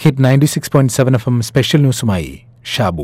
hit ninety six point seven F M special ന്യൂസുമായി Shabu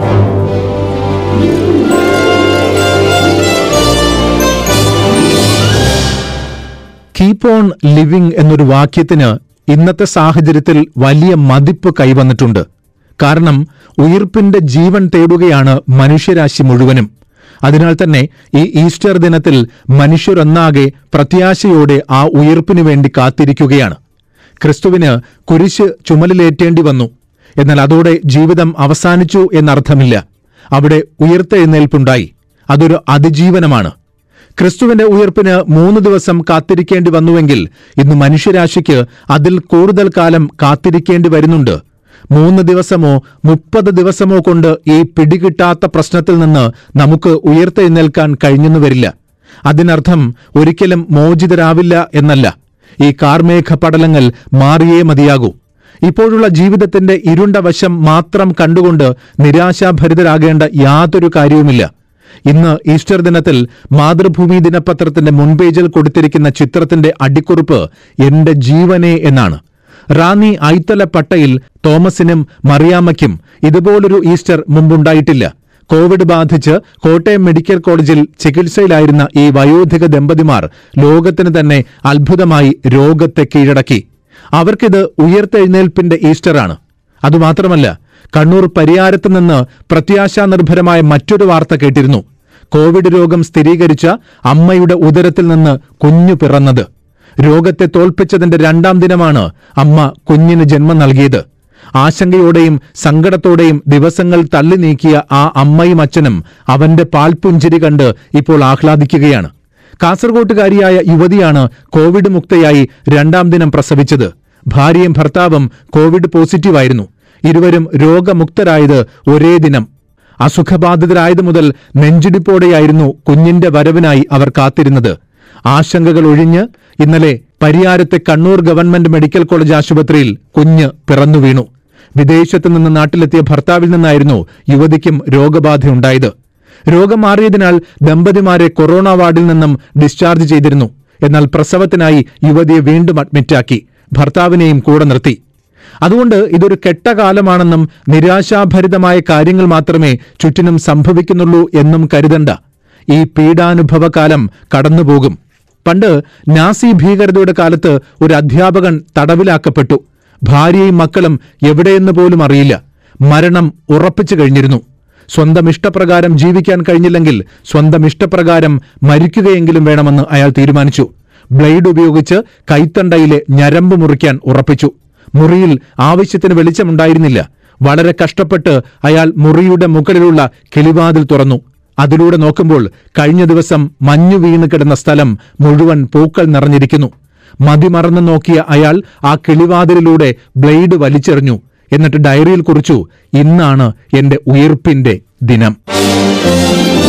keep on living എന്നൊരു വാക്യത്തിന് ഇന്നത്തെ സാഹചര്യത്തിൽ വലിയ മതിപ്പ് കൈവന്നിട്ടുണ്ട് കാരണം ഉയിർപ്പിന്റെ ജീവൻ തേടുകയാണ് മനുഷ്യരാശി മുഴുവനും അതിനാൽ തന്നെ ഈ ഈസ്റ്റർ ദിനത്തിൽ മനുഷ്യരൊന്നാകെ പ്രത്യാശയോടെ ആ ഉയിർപ്പിനു വേണ്ടി കാത്തിരിക്കുകയാണ് ക്രിസ്തുവിന് കുരിശ് ചുമലിലേറ്റേണ്ടി വന്നു എന്നാൽ അതോടെ ജീവിതം അവസാനിച്ചു എന്നർത്ഥമില്ല അവിടെ ഉയർത്തെഴുന്നേൽപ്പുണ്ടായി അതൊരു അതിജീവനമാണ് ക്രിസ്തുവിന്റെ ഉയർപ്പിന് മൂന്ന് ദിവസം കാത്തിരിക്കേണ്ടി വന്നുവെങ്കിൽ ഇന്ന് മനുഷ്യരാശിക്ക് അതിൽ കൂടുതൽ കാലം കാത്തിരിക്കേണ്ടി വരുന്നുണ്ട് മൂന്ന് ദിവസമോ മുപ്പത് ദിവസമോ കൊണ്ട് ഈ പിടികിട്ടാത്ത പ്രശ്നത്തിൽ നിന്ന് നമുക്ക് ഉയർത്തെഴുന്നേൽക്കാൻ കഴിഞ്ഞെന്നു വരില്ല അതിനർത്ഥം ഒരിക്കലും മോചിതരാവില്ല എന്നല്ല ഈ കാർമേഘ പടലങ്ങൾ മാറിയേ മതിയാകൂ ഇപ്പോഴുള്ള ജീവിതത്തിന്റെ ഇരുണ്ട വശം മാത്രം കണ്ടുകൊണ്ട് നിരാശാഭരിതരാകേണ്ട യാതൊരു കാര്യവുമില്ല ഇന്ന് ഈസ്റ്റർ ദിനത്തിൽ മാതൃഭൂമി ദിനപത്രത്തിന്റെ മുൻപേജിൽ കൊടുത്തിരിക്കുന്ന ചിത്രത്തിന്റെ അടിക്കുറിപ്പ് എന്റെ ജീവനെ എന്നാണ് റാന്നി ഐത്തല പട്ടയിൽ തോമസിനും മറിയാമ്മയ്ക്കും ഇതുപോലൊരു ഈസ്റ്റർ മുമ്പുണ്ടായിട്ടില്ല കോവിഡ് ബാധിച്ച് കോട്ടയം മെഡിക്കൽ കോളേജിൽ ചികിത്സയിലായിരുന്ന ഈ വയോധിക ദമ്പതിമാർ ലോകത്തിന് തന്നെ അത്ഭുതമായി രോഗത്തെ കീഴടക്കി അവർക്കിത് ഉയർത്തെഴുന്നേൽപ്പിന്റെ ഈസ്റ്ററാണ് അതുമാത്രമല്ല കണ്ണൂർ പരിയാരത്ത് നിന്ന് പ്രത്യാശാനിർഭരമായ മറ്റൊരു വാർത്ത കേട്ടിരുന്നു കോവിഡ് രോഗം സ്ഥിരീകരിച്ച അമ്മയുടെ ഉദരത്തിൽ നിന്ന് കുഞ്ഞു പിറന്നത് രോഗത്തെ തോൽപ്പിച്ചതിന്റെ രണ്ടാം ദിനമാണ് അമ്മ കുഞ്ഞിന് ജന്മം നൽകിയത് ആശങ്കയോടെയും സങ്കടത്തോടെയും ദിവസങ്ങൾ തള്ളി നീക്കിയ ആ അമ്മയും അച്ഛനും അവന്റെ പാൽപുഞ്ചിരി കണ്ട് ഇപ്പോൾ ആഹ്ലാദിക്കുകയാണ് കാസർകോട്ടുകാരിയായ യുവതിയാണ് കോവിഡ് മുക്തയായി രണ്ടാം ദിനം പ്രസവിച്ചത് ഭാര്യയും ഭർത്താവും കോവിഡ് പോസിറ്റീവായിരുന്നു ഇരുവരും രോഗമുക്തരായത് ഒരേ ദിനം അസുഖബാധിതരായതു മുതൽ നെഞ്ചിടിപ്പോടെയായിരുന്നു കുഞ്ഞിന്റെ വരവിനായി അവർ കാത്തിരുന്നത് ആശങ്കകൾ ഒഴിഞ്ഞ് ഇന്നലെ പരിയാരത്തെ കണ്ണൂർ ഗവൺമെന്റ് മെഡിക്കൽ കോളേജ് ആശുപത്രിയിൽ കുഞ്ഞ് പിറന്നു വീണു വിദേശത്തു നിന്ന് നാട്ടിലെത്തിയ ഭർത്താവിൽ നിന്നായിരുന്നു യുവതിക്കും രോഗബാധയുണ്ടായത് രോഗം മാറിയതിനാൽ ദമ്പതിമാരെ കൊറോണ വാർഡിൽ നിന്നും ഡിസ്ചാർജ് ചെയ്തിരുന്നു എന്നാൽ പ്രസവത്തിനായി യുവതിയെ വീണ്ടും അഡ്മിറ്റാക്കി ഭർത്താവിനെയും കൂടെ നിർത്തി അതുകൊണ്ട് ഇതൊരു കെട്ടകാലമാണെന്നും നിരാശാഭരിതമായ കാര്യങ്ങൾ മാത്രമേ ചുറ്റിനും സംഭവിക്കുന്നുള്ളൂ എന്നും കരുതണ്ട ഈ പീഡാനുഭവകാലം കടന്നുപോകും പണ്ട് നാസി ഭീകരതയുടെ കാലത്ത് ഒരു അധ്യാപകൻ തടവിലാക്കപ്പെട്ടു ഭാര്യയും മക്കളും എവിടെയെന്ന് പോലും അറിയില്ല മരണം ഉറപ്പിച്ചു കഴിഞ്ഞിരുന്നു സ്വന്തം ഇഷ്ടപ്രകാരം ജീവിക്കാൻ കഴിഞ്ഞില്ലെങ്കിൽ സ്വന്തം ഇഷ്ടപ്രകാരം മരിക്കുകയെങ്കിലും വേണമെന്ന് അയാൾ തീരുമാനിച്ചു ബ്ലേഡ് ഉപയോഗിച്ച് കൈത്തണ്ടയിലെ ഞരമ്പ് മുറിക്കാൻ ഉറപ്പിച്ചു മുറിയിൽ ആവശ്യത്തിന് വെളിച്ചമുണ്ടായിരുന്നില്ല വളരെ കഷ്ടപ്പെട്ട് അയാൾ മുറിയുടെ മുകളിലുള്ള കിളിവാതിൽ തുറന്നു അതിലൂടെ നോക്കുമ്പോൾ കഴിഞ്ഞ ദിവസം മഞ്ഞു വീണ് കിടന്ന സ്ഥലം മുഴുവൻ പൂക്കൾ നിറഞ്ഞിരിക്കുന്നു മതിമറന്ന് നോക്കിയ അയാൾ ആ കിളിവാതിലിലൂടെ ബ്ലേഡ് വലിച്ചെറിഞ്ഞു എന്നിട്ട് ഡയറിയിൽ കുറിച്ചു ഇന്നാണ് എന്റെ ഉയിർപ്പിന്റെ ദിനം